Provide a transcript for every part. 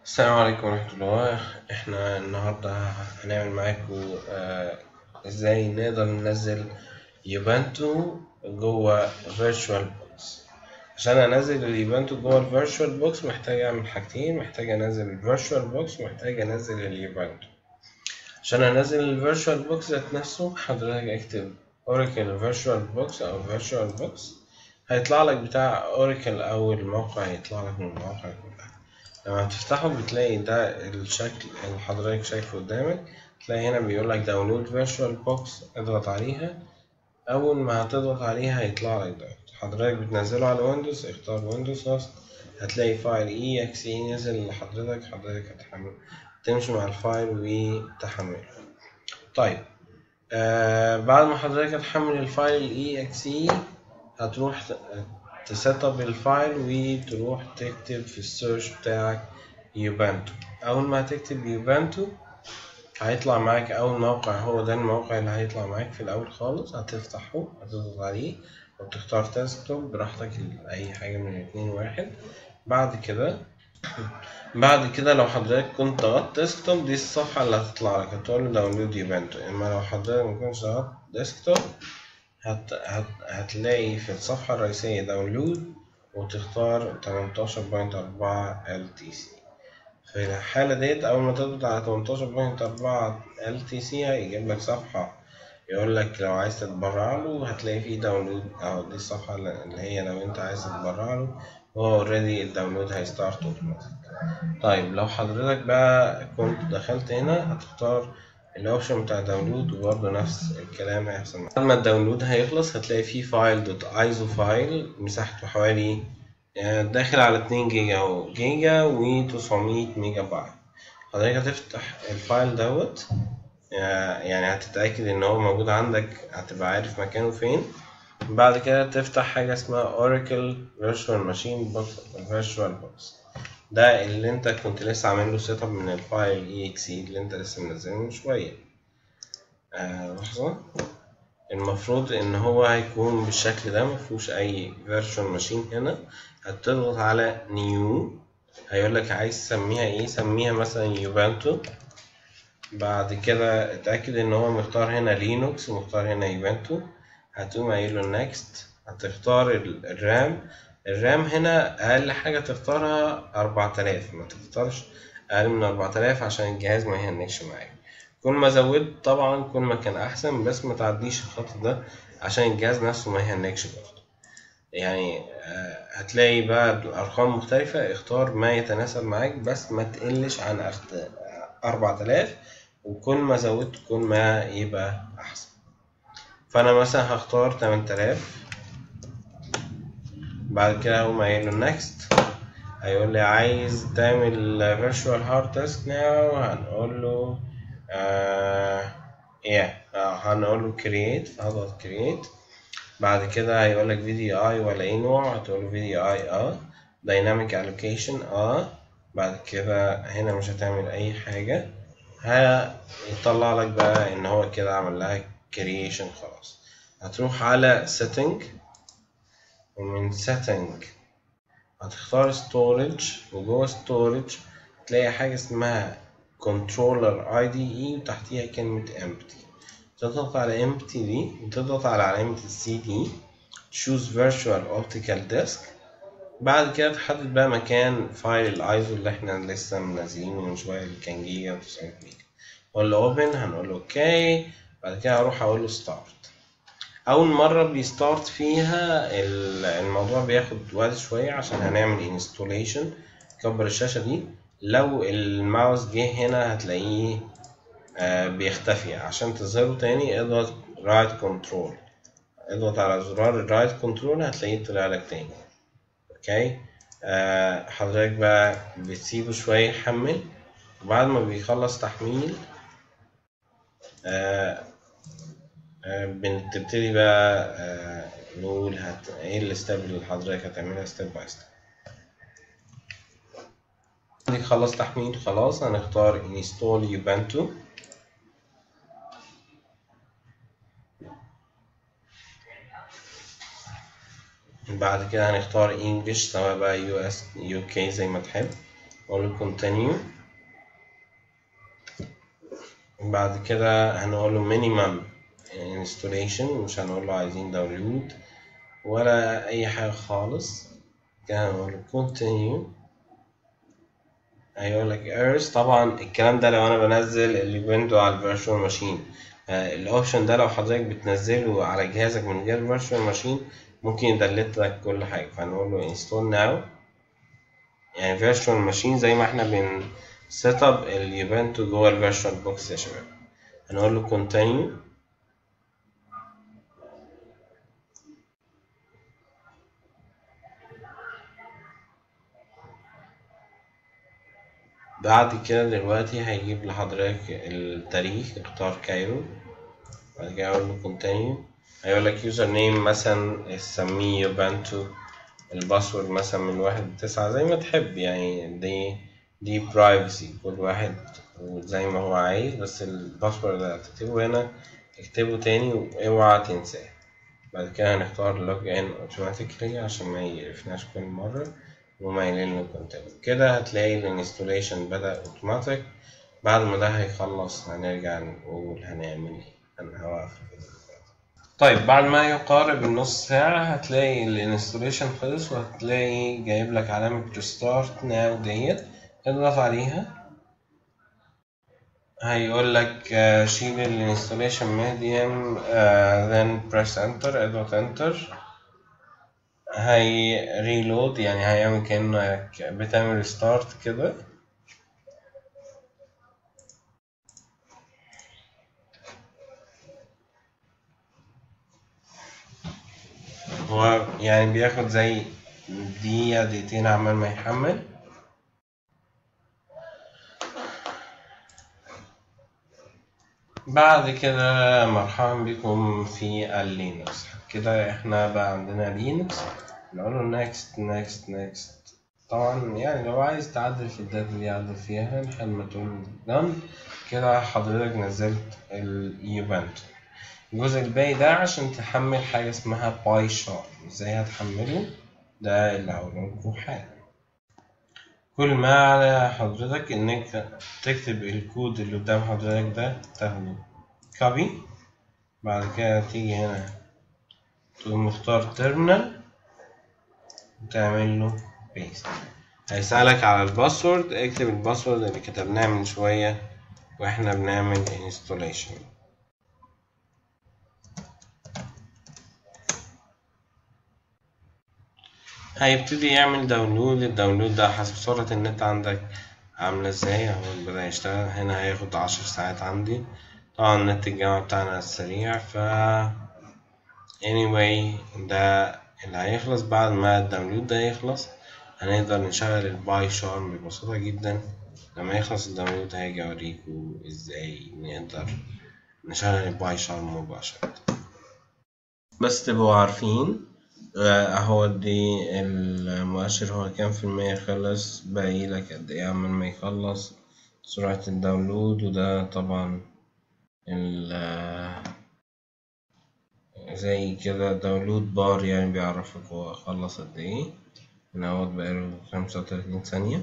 السلام عليكم ورحمة الله احنا النهاردة هنعمل معاكم آه ازاي نقدر ننزل يوبانتو جوه فيرتشوال بوكس عشان انزل اليوبانتو جوه الفيرتشوال بوكس محتاج اعمل حاجتين محتاج انزل الفيرتشوال بوكس ومحتاج انزل اليوبانتو عشان انزل الفيرتشوال بوكس ذات نفسه حضرتك اكتب اوراكل فيرتشوال بوكس او فيرتشوال بوكس هيطلع لك بتاع اوراكل او الموقع هيطلع لك من المواقع كلها لما تفتحه بتلاقي ده الشكل اللي حضرتك شايفه قدامك تلاقي هنا بيقول لك داونلود فيرتشوال بوكس اضغط عليها اول ما هتضغط عليها هيطلع لك ده حضرتك بتنزله على ويندوز اختار ويندوز هوست هتلاقي فايل اي اكس اي نزل لحضرتك حضرتك هتحمله تمشي مع الفايل وتحمله طيب آه بعد ما حضرتك هتحمل الفايل الاي اكس اي هتروح تسيت اب الفايل وتروح تكتب في السيرش بتاعك يوبانتو اول ما هتكتب يوبانتو هيطلع معاك اول موقع هو ده الموقع اللي هيطلع معاك في الاول خالص هتفتحه هتضغط عليه وتختار ديسكتوب براحتك اي حاجه من الاتنين واحد بعد كده بعد كده لو حضرتك كنت ضغطت ديسكتوب دي الصفحه اللي هتطلع لك هتقول له داونلود يوبانتو اما لو حضرتك مكنتش ضغطت ديسكتوب هت... هت... هتلاقي في الصفحة الرئيسية داونلود وتختار 18.4 LTC في الحالة ديت أول ما تضغط على 18.4 LTC هيجيب لك صفحة يقول لك لو عايز تتبرع له هتلاقي فيه داونلود أهو دي الصفحة اللي هي لو أنت عايز تتبرع له هو اوريدي الداونلود هيستارت اوتوماتيك طيب لو حضرتك بقى كنت دخلت هنا هتختار الاوبشن بتاع داونلود وبرضه نفس الكلام هيحصل بعد ما الداونلود هيخلص هتلاقي فيه فايل دوت ايزو فايل مساحته حوالي داخل على 2 جيجا او جيجا و 900 ميجا بايت حضرتك هتفتح الفايل دوت يعني هتتأكد ان هو موجود عندك هتبقى عارف مكانه فين بعد كده تفتح حاجة اسمها Oracle Virtual Machine Box Virtual Box ده اللي انت كنت لسه عامل له سيت اب من الفايل exe اللي انت لسه منزله من شويه آه لحظه المفروض ان هو هيكون بالشكل ده مفيهوش اي فيرتشوال ماشين هنا هتضغط على نيو هيقول لك عايز تسميها ايه سميها مثلا يوبانتو بعد كده اتاكد ان هو مختار هنا لينوكس ومختار هنا يوبانتو هتقوم قايل له نيكست هتختار الرام الرام هنا أقل حاجة تختارها أربعة آلاف ما تختارش أقل من أربعة آلاف عشان الجهاز ما يهنكش معاك كل ما زودت طبعا كل ما كان أحسن بس ما تعديش الخط ده عشان الجهاز نفسه ما يهنكش برضه يعني هتلاقي بقى الأرقام مختلفة اختار ما يتناسب معاك بس ما تقلش عن أربعة آلاف وكل ما زودت كل ما يبقى أحسن فأنا مثلا هختار تمن آلاف بعد كده هقوم قايل له next هيقول لي عايز تعمل virtual hard disk now هنقول له آه yeah آه هنقول له create فهضغط create بعد كده هيقول لك VDI ولا ايه نوع هتقول له VDI اه dynamic allocation اه بعد كده هنا مش هتعمل اي حاجة هيطلع لك بقى ان هو كده عمل لها creation خلاص هتروح على setting ومن setting هتختار storage وجوه storage تلاقي حاجة اسمها controller IDE وتحتيها كلمة empty تضغط على empty دي وتضغط على علامة السي دي choose virtual optical disk بعد كده تحدد بقى مكان فايل الايزو اللي احنا لسه منزلينه من شوية اللي كان جيجا و 900 ميجا نقول له open هنقول له اوكي بعد كده هروح اقول له start اول مره بيستارت فيها الموضوع بياخد وقت شويه عشان هنعمل انستوليشن كبر الشاشه دي لو الماوس جه هنا هتلاقيه بيختفي عشان تظهره تاني اضغط رايت كنترول اضغط على زرار الرايت كنترول هتلاقيه طلع لك تاني اوكي آه حضرتك بقى بتسيبه شويه يحمل وبعد ما بيخلص تحميل آه بتبتدي بقى نقول هت... ايه الستيب اللي حضرتك هتعملها ستيب باي ستيب عندك خلص تحميل خلاص هنختار انستول يوبانتو بعد كده هنختار انجلش سواء بقى يو اس يو كي زي ما تحب اقول له continue بعد كده هنقول له minimum installation مش هنقول له عايزين داونلود ولا اي حاجه خالص كده هنقول له continue هيقول لك ايرس طبعا الكلام ده لو انا بنزل اليوبنتو على الفيرتشوال ماشين الاوبشن ده لو حضرتك بتنزله على جهازك من غير فيرتشوال ماشين ممكن يدلت لك كل حاجه فهنقول له انستول ناو يعني فيرتشوال ماشين زي ما احنا بن سيت اب اليوبنتو جوه الفيرتشوال بوكس يا شباب هنقول له continue بعد كده دلوقتي هيجيب لحضرتك التاريخ اختار كايرو بعد كده اقول له continue هيقول لك يوزر نيم مثلا سميه يوبانتو الباسورد مثلا من واحد لتسعة زي ما تحب يعني دي دي برايفسي كل واحد زي ما هو عايز بس الباسورد اللي هتكتبه هنا اكتبه تاني واوعى تنساه بعد كده هنختار لوج ان اوتوماتيكلي عشان ما يقرفناش كل مرة وما يلين كونتينيو كده هتلاقي الانستوليشن بدأ اوتوماتيك بعد ما ده هيخلص هنرجع نقول هنعمل ايه انا هوقف الفيديو طيب بعد ما يقارب النص ساعة هتلاقي الانستوليشن خلص وهتلاقي جايب لك علامة ريستارت ناو ديت اضغط عليها هيقول لك شيل الانستوليشن ميديم then press enter اضغط enter هي ريلود يعني هيعمل كأنك بتعمل ريستارت كده هو يعني بياخد زي دقيقة دقيقتين عمال ما يحمل بعد كده مرحبا بكم في اللينكس كده احنا بقى عندنا لينكس نقول له next next next طبعا يعني لو عايز تعدل في الداتا دي عدل فيها لحد ما تقول done كده حضرتك نزلت اليوبنتو الجزء الباقي ده عشان تحمل حاجة اسمها باي شار ازاي هتحمله ده اللي هقوله لكم حالا كل ما على حضرتك انك تكتب الكود اللي قدام حضرتك ده تاخده كوبي بعد كده تيجي هنا تقوم مختار تيرمينال وتعمل له بيست هيسألك على الباسورد اكتب الباسورد اللي كتبناه من شوية واحنا بنعمل انستوليشن هيبتدي يعمل داونلود الداونلود ده حسب سرعة النت عندك عاملة ازاي اهو بدأ يشتغل هنا هياخد عشر ساعات عندي طبعا نت الجامعة بتاعنا سريع ف anyway ده اللي هيخلص بعد ما الداونلود ده يخلص هنقدر نشغل الباي شارم ببساطة جدا لما يخلص الداونلود هاجي اوريكم ازاي نقدر نشغل الباي شارم مباشرة بس تبقوا عارفين اهو دي المؤشر هو كام في المية خلص باقي لك قد ايه عمال ما يخلص سرعة الداونلود وده طبعا ال زي كده داونلود بار يعني بيعرفك هو خلص قد ايه هنا اهوت بقاله خمسة وتلاتين ثانية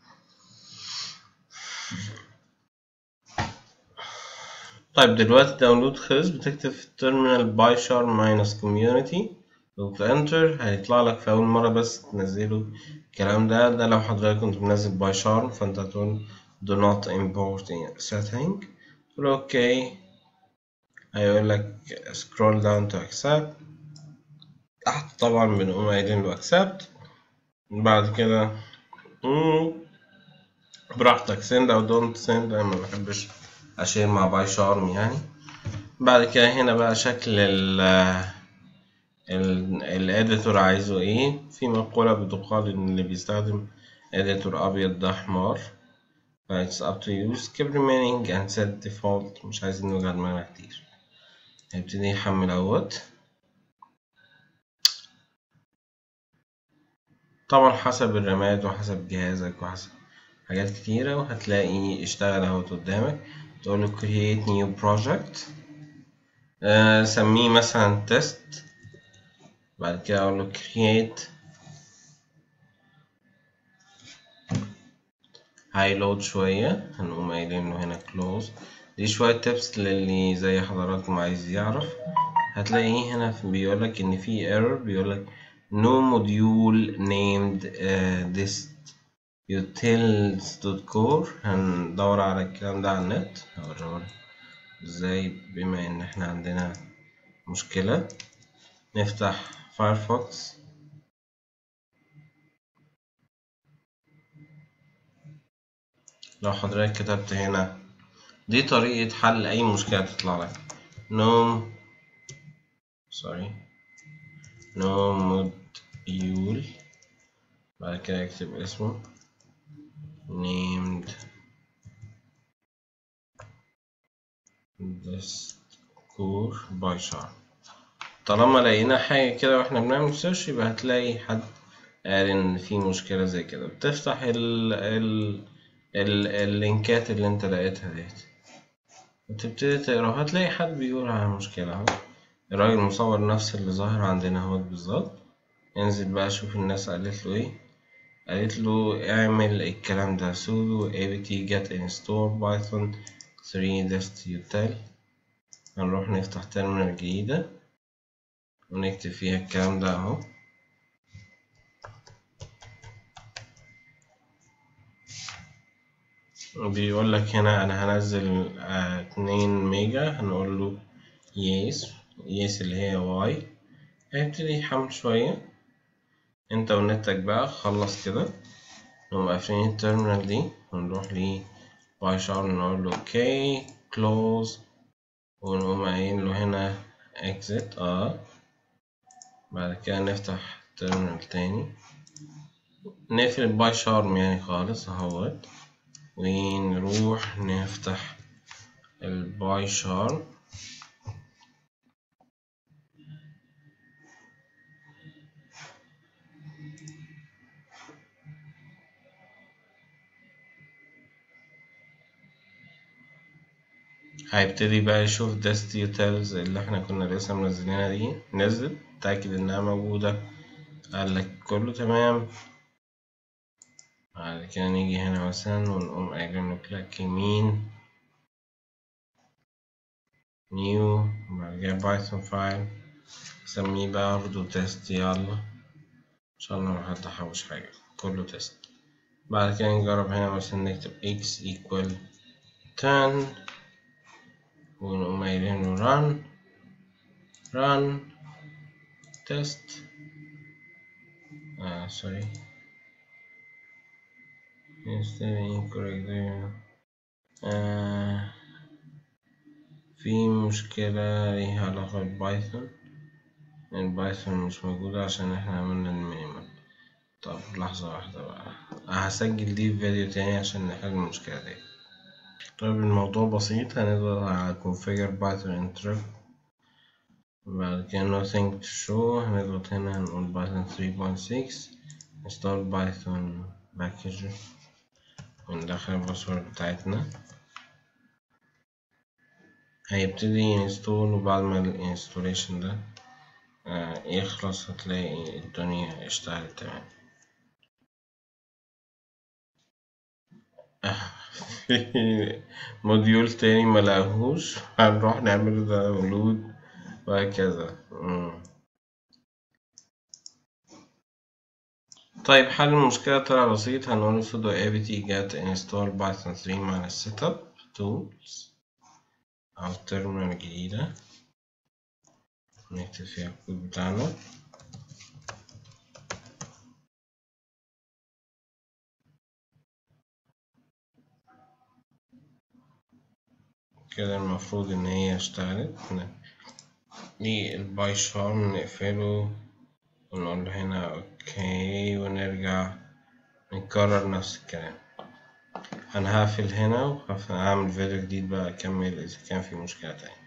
طيب دلوقتي الداونلود خلص بتكتب في التيرمينال باي شار ماينس كوميونيتي دوت انتر هيطلع لك في اول مره بس تنزله الكلام ده ده لو حضرتك كنت منزل باي شارم فانت هتقول do not import setting تقول اوكي هيقول لك scroll down to accept تحت طبعا بنقوم قايلين له accept بعد كده براحتك send او don't send انا ما بحبش اشير مع باي شارم يعني بعد كده هنا بقى شكل ال الاديتور عايزه ايه في مقولة بتقال ان اللي بيستخدم اديتور ابيض ده حمار ف it's up to you skip remaining and set default مش عايزين نوجع دماغنا كتير هيبتدي يحمل اهوت طبعا حسب الرامات وحسب جهازك وحسب حاجات كتيرة وهتلاقي اشتغل اهوت قدامك تقول له create new project آه سميه مثلا test بعد كده اقول له create هيلود شوية هنقوم قايلين له هنا close دي شوية تبس للي زي حضراتكم عايز يعرف هتلاقيه هنا بيقولك إن في error بيقولك no module named uh, this utils.core هندور على الكلام ده على النت هوريهولك ازاي بما ان احنا عندنا مشكلة نفتح فايرفوكس لو حضرتك كتبت هنا دي طريقة حل أي مشكلة تطلع لك no sorry no module بعد كده اكتب اسمه named this core by chart طالما لقينا حاجة كده واحنا بنعمل سيرش يبقى هتلاقي حد قال ان في مشكلة زي كده بتفتح ال ال ال اللينكات اللي انت لقيتها ديت وتبتدي تقرا هتلاقي حد بيقول على مشكلة اهو الراجل مصور نفس اللي ظاهر عندنا اهوت بالظبط انزل بقى شوف الناس قالت له ايه قالت له اعمل الكلام ده sudo apt get install python 3 dest util هنروح نفتح تيرمينال جديدة ونكتب فيها الكلام ده اهو بيقول لك هنا انا هنزل اتنين ميجا هنقول له يس يس اللي هي واي هيبتدي يحمل شوية انت ونتك بقى خلص كده نقوم قافلين التيرمينال دي ونروح ل باي شار نقول له اوكي كلوز ونقوم قايلين له هنا exit اه بعد كده نفتح تيرمينال تاني نقفل الباي شارم يعني خالص اهوت ونروح نفتح الباي شارم هيبتدي بقى يشوف داست ديتيلز اللي احنا كنا لسه منزلينها دي نزل اتأكد انها موجودة قال لك كله تمام بعد كده نيجي هنا مثلا ونقوم قايلين له كليك يمين نيو بعد كده بايثون فايل سميه بقى برضه تيست يلا ان شاء الله محد حوش حاجة كله تيست بعد كده نجرب هنا مثلا نكتب x equal 10 ونقوم قايلين له run run test آه sorry instead incorrect آه في مشكلة ليها علاقة ببايثون البايثون مش موجودة عشان احنا عملنا المينيمال طب لحظة واحدة بقى هسجل دي في فيديو تاني عشان نحل المشكلة دي طيب الموضوع بسيط هنضغط على configure python interrupt بعد كده nothing to show هنضغط هنا هنقول python 3.6 install python package وندخل الباسورد بتاعتنا هيبتدي ينستول وبعد ما الانستوليشن ده يخلص هتلاقي الدنيا اشتغلت تمام في موديول تاني ملاقوهوش هنروح نعمل داونلود وهكذا طيب حل المشكلة طلع بسيط هنقول sudo apt get install python 3 مع setup tools أو terminal جديدة نكتب فيها الكود بتاعنا كده المفروض إن هي اشتغلت دي الباي شارم نقفله ونقول له هنا اوكي ونرجع نكرر نفس الكلام انا هقفل هنا وهعمل فيديو جديد بقى اكمل اذا كان في مشكلة تانية